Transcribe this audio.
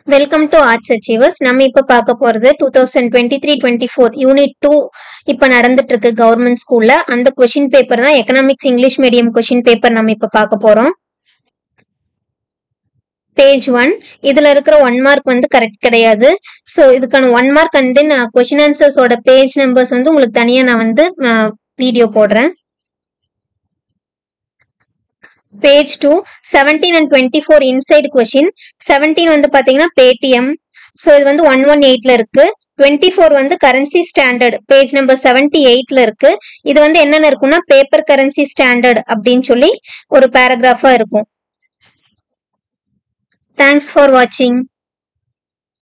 welcome to arts achievers நம்ம இப்ப பார்க்க போறது two thousand twenty three twenty four unit two இப்ப நடந்துட்டு இருக்கு கவர்மெண்ட் ஸ்கூல்ல அந்த கொஷின் பேப்பர் தான் economics English medium question paper நம்ம இப்ப பார்க்க போறோம் பேஜ் ஒன் இதுல இருக்கிற ஒன் மார்க் வந்து கரெக்ட் கிடையாது ஸோ இதுக்கான one mark and then question ஆன்சர்ஸோட பேஜ் நம்பர்ஸ் வந்து உங்களுக்கு தனியா நான் வந்து வீடியோ போடுறேன் page two seventeen and twenty four inside question seventeen வந்து பாத்தீங்கன்னா பேடிஎம் ஸோ இது வந்து ஒன் ஒன் எயிட்ல இருக்கு டுவெண்ட்டி ஃபோர் வந்து currency standard page number seventy எயிட்ல இருக்கு இது வந்து என்னென்ன இருக்கும்னா பேப்பர் கரன்சி ஸ்டாண்டர்ட் அப்படின்னு சொல்லி ஒரு பேராகிராஃபா இருக்கும் தேங்க்ஸ் ஃபார் வாட்சிங்